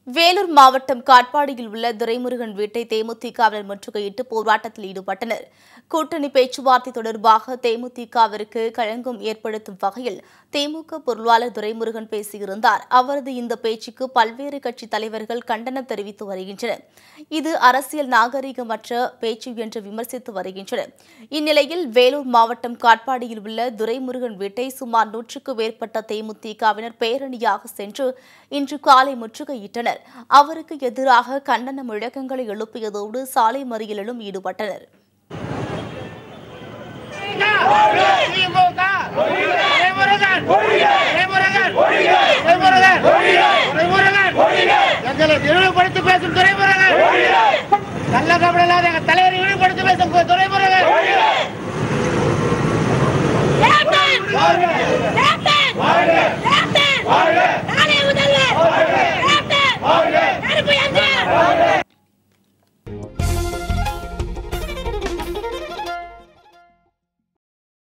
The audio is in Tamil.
வேலூர் மாவட்டம் காட்பாடியில் உள்ள துரைமுருகன் வீட்டை தேமுதிகவினர் முற்றுகையிட்டு போராட்டத்தில் ஈடுபட்டனர் கூட்டணி பேச்சுவார்த்தை தொடர்பாக தேமுதிகவிற்கு களங்கம் ஏற்படுத்தும் வகையில் திமுக பொருளாளர் துரைமுருகன் பேசியிருந்தார் அவரது இந்த பேச்சுக்கு பல்வேறு கட்சி தலைவர்கள் கண்டனம் தெரிவித்து வருகின்றனர் இது அரசியல் நாகரிகமற்ற பேச்சு என்று விமர்சித்து வருகின்றனர் இந்நிலையில் வேலூர் மாவட்டம் காட்பாடியில் உள்ள துரைமுருகன் வீட்டை சுமார் நூற்றுக்கு மேற்பட்ட தேமுதிகவினர் பேரணியாக சென்று இன்று காலை முற்றுகையிட்டனர் அவருக்கு எதிராக கண்டன முழக்கங்களை எழுப்பியதோடு சாலை மறியலிலும் ஈடுபட்டனர் திமுக துரைமுருகன் துரைமுருகன் துரைமுருகன் துரைமுருகன் எங்களை இழிவுபடுத்தி பேசும் துரைமுருகன் நல்ல கபடில்லாத எங்க தலைவர்